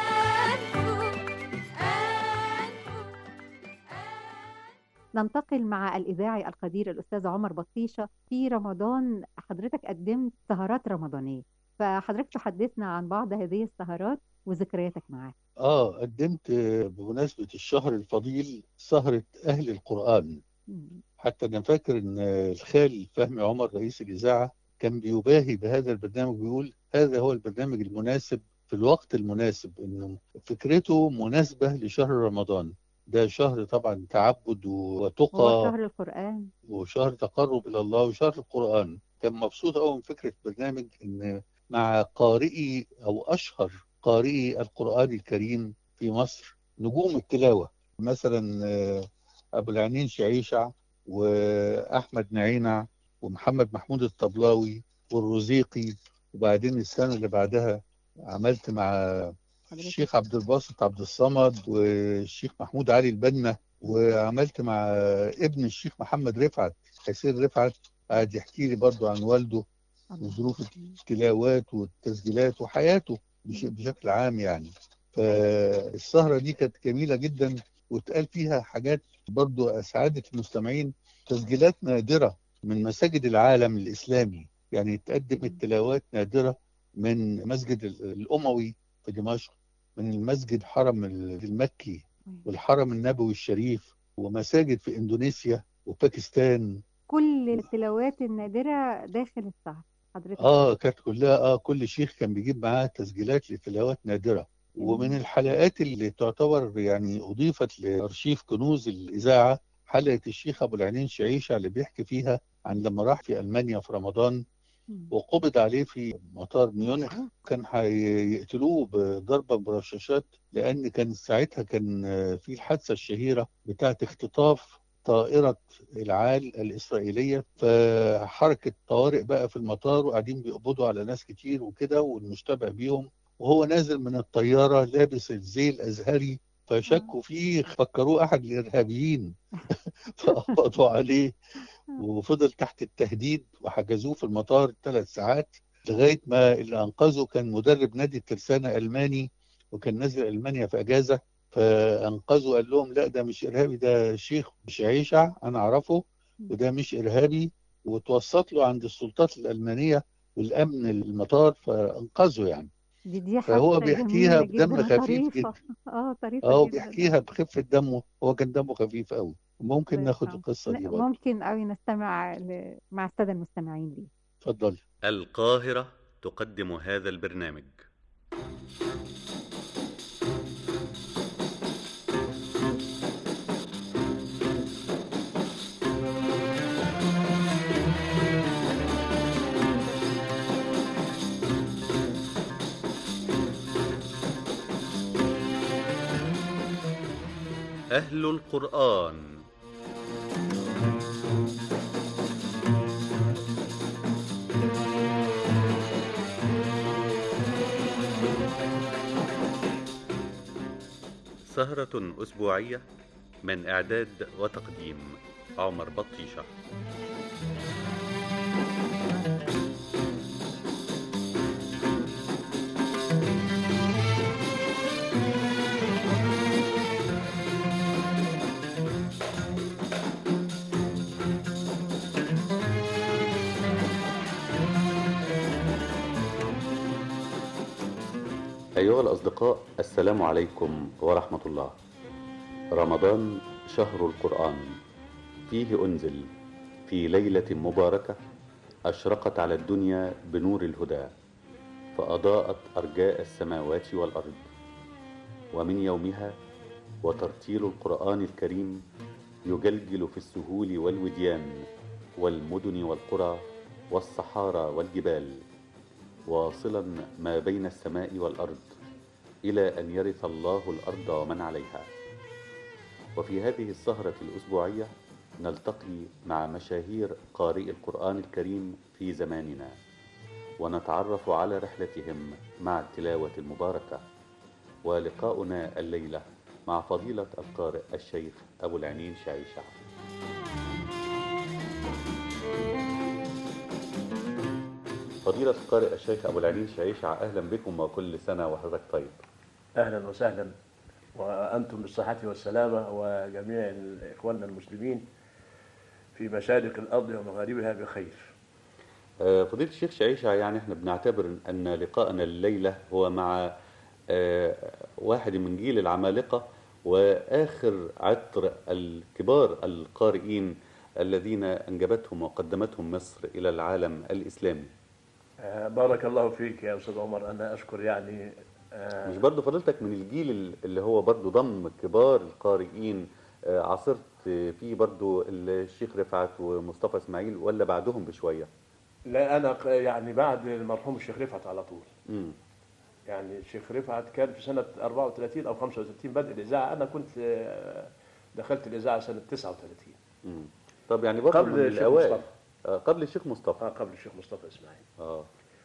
ننتقل مع الإذاعي القدير الأستاذ عمر بطيشة في رمضان حضرتك قدمت سهرات رمضانية فحضرتك تحدثنا عن بعض هذه السهرات وذكرياتك معاها اه قدمت آه، بمناسبة الشهر الفضيل سهرة أهل القرآن حتى أنا فاكر إن الخال فهمي عمر رئيس الإذاعة كان بيباهي بهذا البرنامج بيقول هذا هو البرنامج المناسب في الوقت المناسب إنه فكرته مناسبة لشهر رمضان ده شهر طبعا تعبد هو وتقى شهر القرآن وشهر تقرب إلى الله وشهر القرآن كان مبسوط أوي من فكرة برنامج إن مع قارئي أو أشهر قارئي القرآن الكريم في مصر نجوم التلاوة مثلا آه، أبو العنين شعيشع وأحمد نعينع ومحمد محمود الطبلاوي والرزيقي وبعدين السنة اللي بعدها عملت مع الشيخ عبد الباسط عبد الصمد والشيخ محمود علي البنا وعملت مع ابن الشيخ محمد رفعت حسين رفعت قاعد يحكي لي برضو عن والده وظروف التلاوات والتسجيلات وحياته بش- بشكل عام يعني فالسهرة دي كانت جميلة جدا واتقال فيها حاجات برضو أسعدت المستمعين تسجيلات نادرة من مساجد العالم الإسلامي يعني تقدم تلاوات نادرة من مسجد ال- الأموي في دمشق من المسجد حرم ال- المكي والحرم النبوي الشريف ومساجد في إندونيسيا وباكستان كل التلاوات النادرة داخل السهر حضرتك اه كانت كلها اه كل شيخ كان بيجيب معاه تسجيلات لتلاوات نادره ومن الحلقات اللي تعتبر يعني اضيفت لارشيف كنوز الاذاعه حلقه الشيخ ابو العينين شعيشه اللي بيحكي فيها عن لما راح في المانيا في رمضان وقبض عليه في مطار ميونخ كان هيقتلوه بضربه برشاشات لان كان ساعتها كان آه، في الحادثه الشهيره بتاعه اختطاف طائرة العال الإسرائيلية فحركة طوارئ بقى في المطار وقاعدين بيقبضوا على ناس كتير وكده والمشتبه بيهم وهو نازل من الطيارة لابس الزي الأزهري فشكوا فيه فكروه أحد الإرهابيين فقبضوا عليه وفضل تحت التهديد وحجزوه في المطار ثلاث ساعات لغاية ما اللي أنقذه كان مدرب نادي الترسانة ألماني وكان نازل ألمانيا في أجازة فأنقذه قال لهم لا ده مش إرهابي ده شيخ مش عيشع أنا أعرفه وده مش إرهابي وتوسط له عند السلطات الألمانية والأمن المطار فأنقذه يعني دي دي فهو حادثة بيحكيها جميلة بدم جدا خفيف طريفة. جدا اه طريفة اه جدا بيحكيها بخفة دمه هو كان دمه خفيف قوي ممكن ناخد القصة دي لا، برضه ممكن قوي نستمع ل... مع السادة المستمعين ليه اتفضلي القاهرة تقدم هذا البرنامج أهل القرآن سهرة أسبوعية من إعداد وتقديم عمر بطيشة أيها الأصدقاء السلام عليكم ورحمة الله رمضان شهر القرآن فيه أنزل في ليلة مباركة أشرقت على الدنيا بنور الهدى فأضاءت أرجاء السماوات والأرض ومن يومها وترتيل القرآن الكريم يجلجل في السهول والوديان والمدن والقرى والصحارى والجبال واصلا ما بين السماء والارض الى ان يرث الله الارض ومن عليها وفي هذه السهره الاسبوعيه نلتقي مع مشاهير قارئ القران الكريم في زماننا ونتعرف على رحلتهم مع التلاوه المباركه ولقاؤنا الليله مع فضيله القارئ الشيخ ابو العنين شعيشه فضيلة القارئ الشيخ أبو العنين شعيشة أهلا بكم وكل سنة وحضرتك طيب اهلا وسهلا وانتم بالصحه والسلامه وجميع اخواننا المسلمين في مشارق الارض ومغاربها بخير. آه، فضيلة الشيخ شعيشة يعني احنا بنعتبر أن لقاءنا الليلة هو مع آه، واحد من جيل العمالقة وآخر عطر الكبار القارئين الذين أنجبتهم وقدمتهم مصر إلى العالم الإسلامي آه، بارك الله فيك يا استاذ عمر انا اشكر يعني آه، مش برضو فضيلتك من الجيل اللي هو برضو ضم كبار القارئين آه، عاصرت فيه برضو الشيخ رفعت ومصطفى اسماعيل ولا بعدهم بشوية لا انا ق- يعني بعد المرحوم الشيخ رفعت على طول. مم. يعني الشيخ رفعت كان في سنه 34 او 35 بدء الاذاعه انا كنت آه، دخلت الاذاعه سنه 39 مم. طب يعني برضو قبل من الشيخ الأوائل مصطفى. آه، قبل الشيخ مصطفى اه قبل الشيخ مصطفى اسماعيل. اه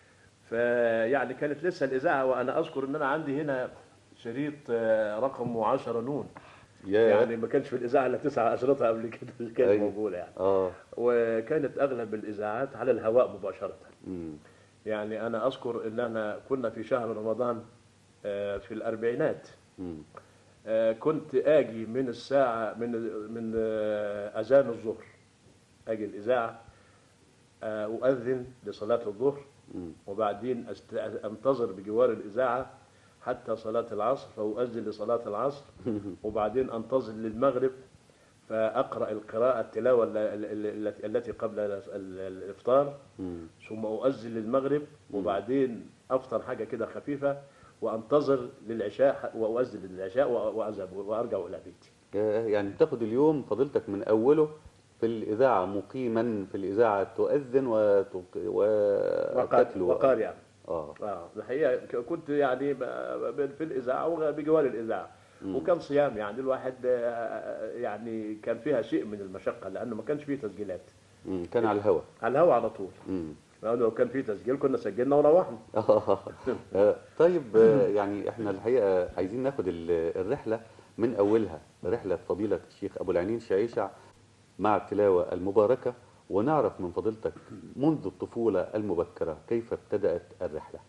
فيعني كانت لسه الاذاعه وانا اذكر ان انا عندي هنا شريط آه، رقمه 10 نون ياه. يعني ما كانش في الاذاعه الا تسع اشرطه قبل كده اللي كانت أيوة. موجوده يعني اه وكانت اغلب الاذاعات على الهواء مباشره مم. يعني انا اذكر ان احنا كنا في شهر رمضان آه، في الاربعينات مم. آه، كنت اجي من الساعه من من آه، اذان الظهر اجي الاذاعه آه، اؤذن لصلاه الظهر مم. وبعدين أست- انتظر بجوار الاذاعه حتى صلاه العصر فاؤذن لصلاه العصر وبعدين انتظر للمغرب فاقرا القراءه التلاوه ال- ال- التي التي قبل ال- ال- الافطار مم. ثم اؤذن للمغرب وبعدين افطر حاجه كده خفيفه وانتظر للعشاء واؤذن للعشاء وأ- واذهب وارجع الى بيتي ياه، يعني تاخد اليوم فضيلتك من أوله في الإذاعة مقيما في الإذاعة تؤذن وتق... وتتلو وقارئا اه اه الحقيقه ك- كنت يعني ب- ب- في الاذاعه وبجوار الاذاعه مم. وكان صيام يعني الواحد آه، يعني كان فيها شيء من المشقه لانه ما كانش فيه تسجيلات مم. كان على الهوا على الهواء على طول مم. لانه لو كان فيه تسجيل كنا سجلنا وروحنا آه، طيب آه، يعني احنا الحقيقة عايزين ناخد ال- الرحلة من أولها رحلة فضيلة الشيخ أبو العنين شعيشع مع التلاوة المباركة ونعرف من فضيلتك منذ الطفولة المبكرة كيف ابتدأت الرحلة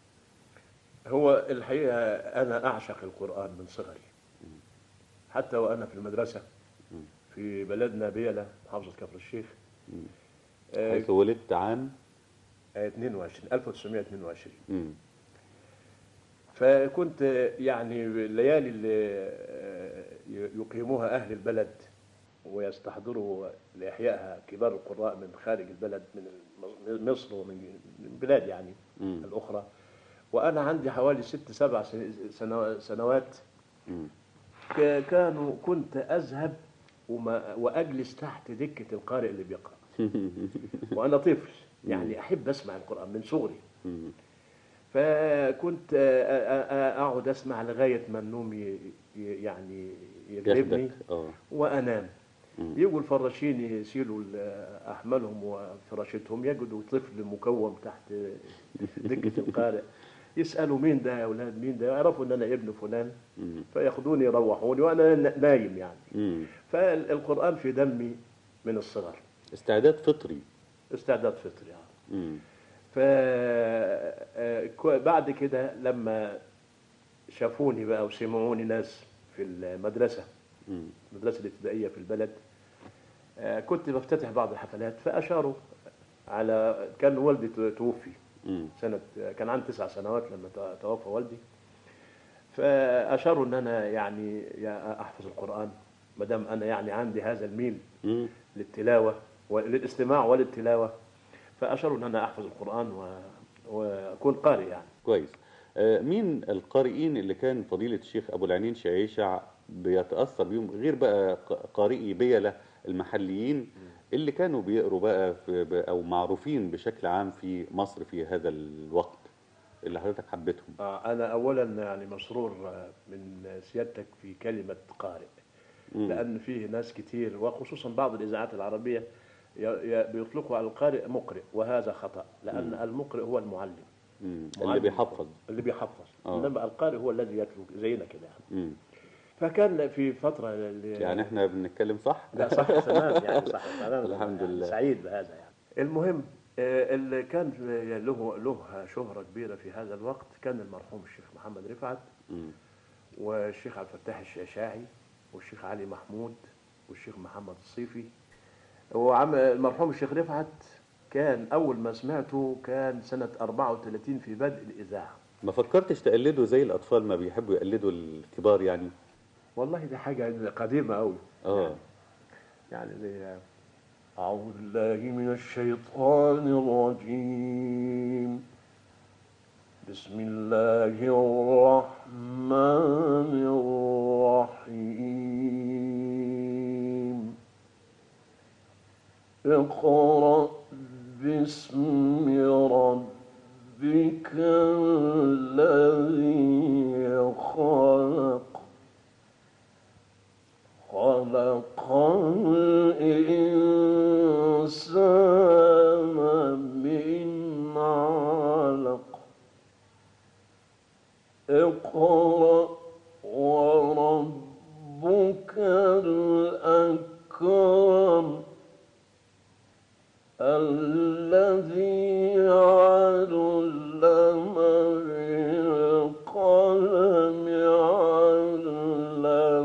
هو الحقيقه انا اعشق القران من صغري حتى وانا في المدرسه في بلدنا بيلا محافظه كفر الشيخ آه، حيث ولدت عام آه، 22 1922 مم. فكنت يعني الليالي اللي آه، يقيموها أهل البلد ويستحضروا لإحيائها كبار القراء من خارج البلد من الم- مصر ومن البلاد يعني مم. الأخرى وأنا عندي حوالي ست سبع سن- سنو- سنوات مم. ك- كانوا كنت أذهب وما وأجلس تحت دكة القارئ اللي بيقرأ وأنا طفل يعني أحب أسمع القرآن من صغري مم. فكنت آه، آه، آه، اقعد اسمع لغايه ما النوم ي- ي- يعني يغلبني ياخدك اه وانام مم. يجوا الفراشين يشيلوا ال- احمالهم وفراشتهم يجدوا طفل مكوم تحت دكه القارئ يسالوا مين ده يا اولاد مين ده يعرفوا ان انا ابن فلان فياخدوني يروحوني وانا ن- نايم يعني مم. فالقران في دمي من الصغر استعداد فطري استعداد فطري يعني. مم. ف آه، كو- بعد كده لما شافوني بقى وسمعوني ناس في المدرسه مم. المدرسه الابتدائيه في البلد آه، كنت بفتتح بعض الحفلات فاشاروا على كان والدي تو- توفي مم. سنه كان عندي تسع سنوات لما ت- توفى والدي فاشاروا ان انا يعني يا احفظ القران ما دام انا يعني عندي هذا الميل مم. للتلاوه وللاستماع وللتلاوه فاشاروا ان انا احفظ القران و... واكون قارئ يعني كويس آه، مين القارئين اللي كان فضيلة الشيخ أبو العنين شعيشع بيتأثر بيهم غير بقى ق- قارئي بيلة المحليين اللي كانوا بيقروا بقى في ب- أو معروفين بشكل عام في مصر في هذا الوقت اللي حضرتك حبيتهم آه، انا اولا يعني مسرور آه، من سيادتك في كلمه قارئ مم. لان فيه ناس كتير وخصوصا بعض الاذاعات العربيه ي- ي- بيطلقوا على القارئ مقرئ وهذا خطا لان مم. المقرئ هو المعلم مم. اللي معلم. بيحفظ اللي بيحفظ آه. انما القارئ هو الذي يتلو زينا كده يعني مم. فكان في فتره اللي يعني احنا بنتكلم صح؟ لا صح تمام يعني صح تمام الحمد يعني لله سعيد بهذا يعني المهم آه، اللي كان في- له له شهرة كبيرة في هذا الوقت كان المرحوم الشيخ محمد رفعت مم. والشيخ عبد الفتاح الشاشاعي والشيخ علي محمود والشيخ محمد الصيفي وعم المرحوم الشيخ رفعت كان أول ما سمعته كان سنة 34 في بدء الإذاعة ما فكرتش تقلده زي الأطفال ما بيحبوا يقلدوا الكبار يعني والله دي حاجة قديمة أوي اه يعني زي أعوذ بالله من الشيطان الرجيم بسم الله الرحمن الرحيم اقرأ باسم ربك الذي خلق خلق الإنسان من علق اقرأ وربك الأكرم الذي علم بالقلم علم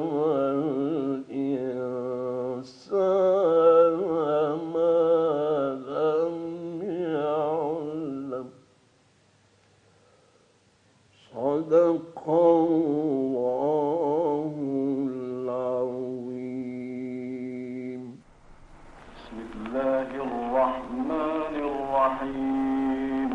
الإنسان ما لم يعلم صدق الله العظيم بسم الله الرحمن الرحيم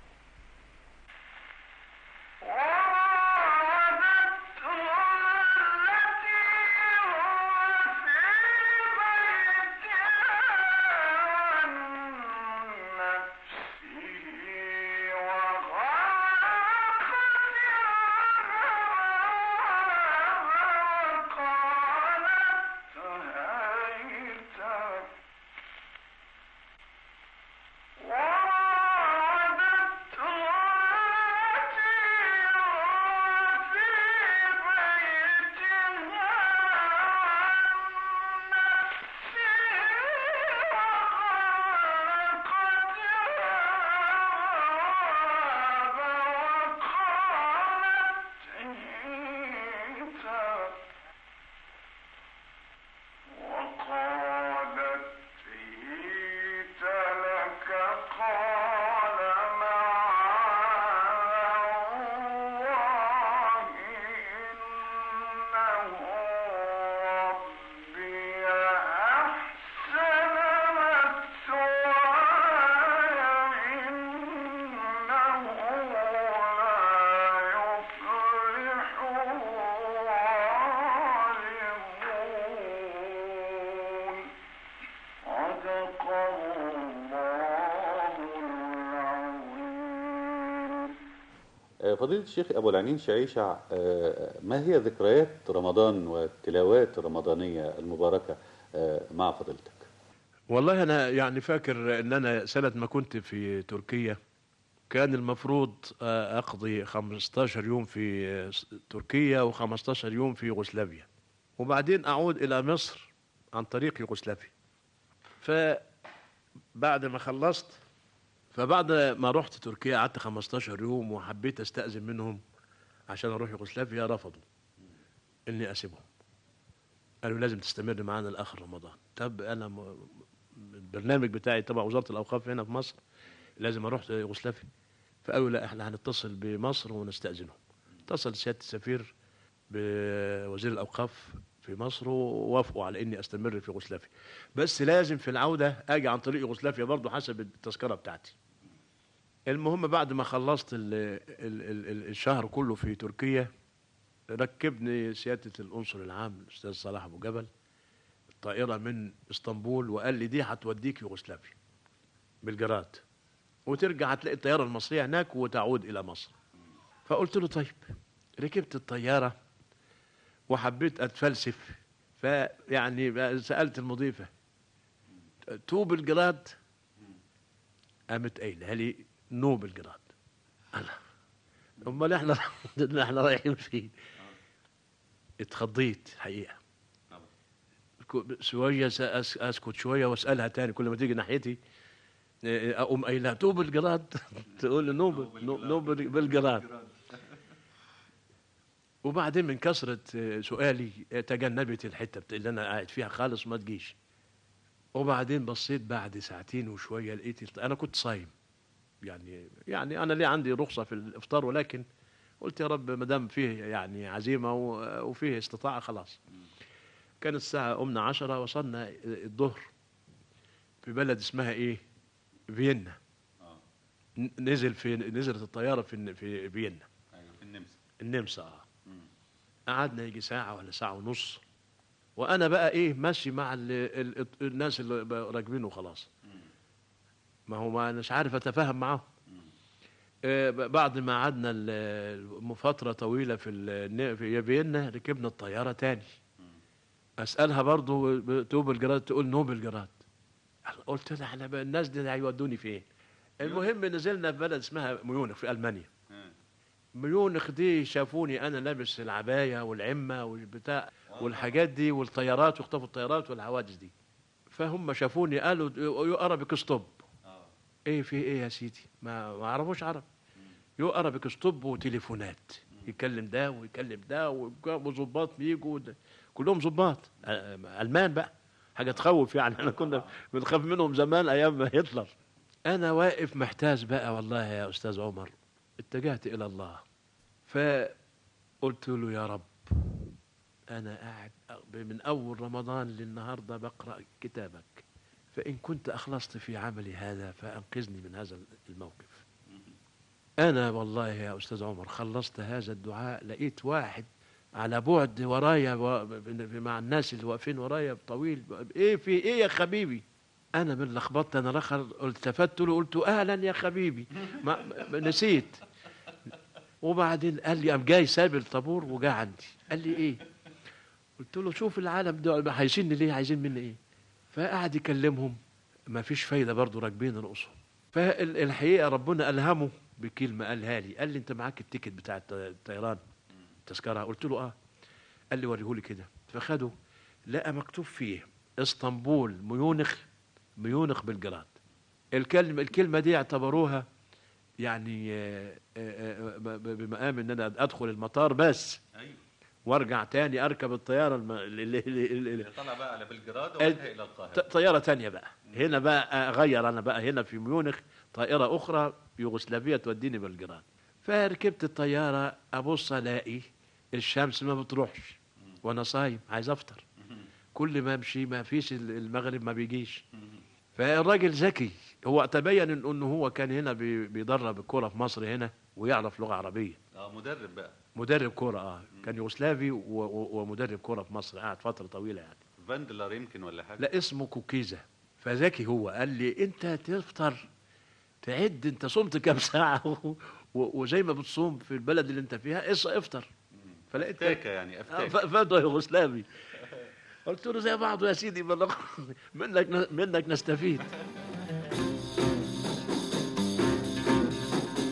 آه، فضيلة الشيخ أبو العنين شعيشع آه، ما هي ذكريات رمضان والتلاوات الرمضانية المباركة آه، مع فضيلتك؟ والله انا يعني فاكر ان انا سنه ما كنت في تركيا كان المفروض آه، اقضي 15 يوم في آه، س- تركيا و15 يوم في يوغوسلافيا وبعدين اعود الى مصر عن طريق يوغوسلافيا فبعد ما خلصت فبعد ما رحت تركيا قعدت 15 يوم وحبيت استأذن منهم عشان اروح يوغوسلافيا رفضوا اني اسيبهم قالوا لازم تستمر معانا لاخر رمضان طب انا م... البرنامج بتاعي تبع وزاره الاوقاف هنا في مصر لازم اروح يوغوسلافيا فقالوا لا احنا هنتصل بمصر ونستاذنهم اتصل سياده السفير بوزير الاوقاف في مصر ووافقوا على اني استمر في يوغوسلافيا بس لازم في العوده اجي عن طريق يوغوسلافيا برضه حسب التذكره بتاعتي المهم بعد ما خلصت ال ال ال ال الشهر كله في تركيا ركبني سياده القنصل العام الاستاذ صلاح ابو جبل الطائره من اسطنبول وقال لي دي هتوديك يوغوسلافيا بالجراد وترجع هتلاقي الطياره المصريه هناك وتعود الى مصر فقلت له طيب ركبت الطياره وحبيت اتفلسف فيعني بقى سالت المضيفه تو بالجراد قامت قايله لي نو بالجراد الله امال احنا احنا رايحين فين اتخضيت حقيقه كو- شويه سأس- اسكت شويه واسالها تاني كل ما تيجي ناحيتي إيه، اقوم قايلها تو بالجراد تقول لي نو بال- نو نو بال- بالجراد وبعدين من كثرة آه، سؤالي آه، تجنبت الحتة بت- اللي أنا قاعد فيها خالص ما تجيش وبعدين بصيت بعد ساعتين وشوية لقيت الط- أنا كنت صايم يعني يعني أنا ليه عندي رخصة في الإفطار ولكن قلت يا رب ما دام فيه يعني عزيمة و- وفيه استطاعة خلاص كانت الساعة قمنا عشرة وصلنا الظهر في بلد اسمها إيه فيينا ن- نزل في نزلت الطيارة في في فيينا ايوه في النمسا النمسا اه قعدنا يجي ساعة ولا ساعة ونص وأنا بقى إيه ماشي مع ال ال الناس اللي بقى راكبين وخلاص ما هو ما مش عارف أتفاهم معاهم آه، ب- بعد ما قعدنا ال- فترة طويلة في ال- في فيينا ركبنا الطيارة تاني أسألها برضو توب الجراد تقول نو بالجراد قلت لها احنا بقى الناس دي هيودوني فين المهم نزلنا في بلد اسمها ميونخ في ألمانيا ميونخ دي شافوني انا لابس العبايه والعمه والبتاع والحاجات دي والطيارات واختفوا الطيارات والحوادث دي فهم شافوني قالوا يو ارابيك ستوب ايه في ايه يا سيدي ما ما عرفوش عرب يو ارابيك ستوب وتليفونات يكلم ده ويكلم ده وج- وظباط بيجوا ده. كلهم ظباط آه، المان بقى حاجه تخوف يعني احنا كنا بنخاف منهم زمان ايام ما هتلر انا واقف محتاج بقى والله يا استاذ عمر اتجهت الى الله فقلت له يا رب انا قاعد من اول رمضان للنهارده بقرا كتابك فان كنت اخلصت في عملي هذا فانقذني من هذا الموقف انا والله يا استاذ عمر خلصت هذا الدعاء لقيت واحد على بعد ورايا و- مع الناس اللي واقفين ورايا طويل ايه في ايه يا حبيبي انا من لخبطت انا رخر التفت له قلت اهلا يا حبيبي ما ما- نسيت وبعدين قال لي قام جاي ساب الطابور وجا عندي قال لي ايه قلت له شوف العالم ده عايزيني ليه عايزين مني ايه فقعد يكلمهم ما فيش فايده برضه راكبين رؤوسهم فالحقيقه ربنا الهمه بكلمه قالها لي قال لي انت معاك التيكت بتاع الط- الطيران تذكره قلت له اه قال لي وريهولي كده فخده لقى مكتوب فيه اسطنبول ميونخ ميونخ بلجراد الكلمه الكلمه دي اعتبروها يعني آه، آه، آه، ب- ب- بمقام ان انا ادخل المطار بس ايوه وارجع تاني اركب الطياره الم... ال- ال- ال- ال- طلع بقى على بلجراد ال- ووجه الى القاهره ط- طياره تانية بقى هنا بقى اغير انا بقى هنا في ميونخ طائره اخرى يوغوسلافيا توديني بلجراد فركبت الطياره ابص الاقي الشمس ما بتروحش وانا صايم عايز افطر كل ما امشي ما فيش ال- المغرب ما بيجيش فالراجل ذكي هو تبين إن- انه هو كان هنا بي- بيدرب الكوره في مصر هنا ويعرف لغه عربيه اه مدرب بقى مدرب كوره اه كان يوغوسلافي و- و- ومدرب كوره في مصر قعد فتره طويله يعني فاندلر يمكن ولا حاجه لا اسمه كوكيزة فذكي هو قال لي انت تفطر تعد انت صمت كام ساعة و- و- وزي ما بتصوم في البلد اللي انت فيها اس- افطر فلقيت افتاكة يعني آه، افتاكة ف- فده يوغوسلافي قلت له زي بعضه يا سيدي بلغ- منك منك نستفيد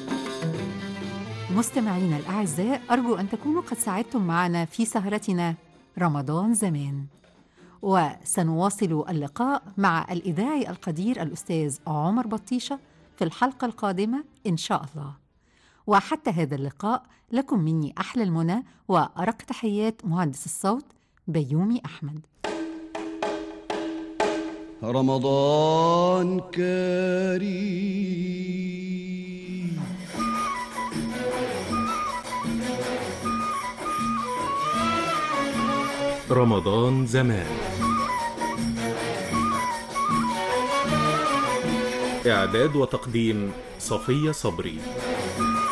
مستمعينا الأعزاء أرجو أن تكونوا قد ساعدتم معنا في سهرتنا رمضان زمان وسنواصل اللقاء مع الإذاعي القدير الأستاذ عمر بطيشة في الحلقة القادمة إن شاء الله وحتى هذا اللقاء لكم مني أحلى المنى وأرق تحيات مهندس الصوت بيومي أحمد رمضان كريم رمضان زمان إعداد وتقديم صفية صبري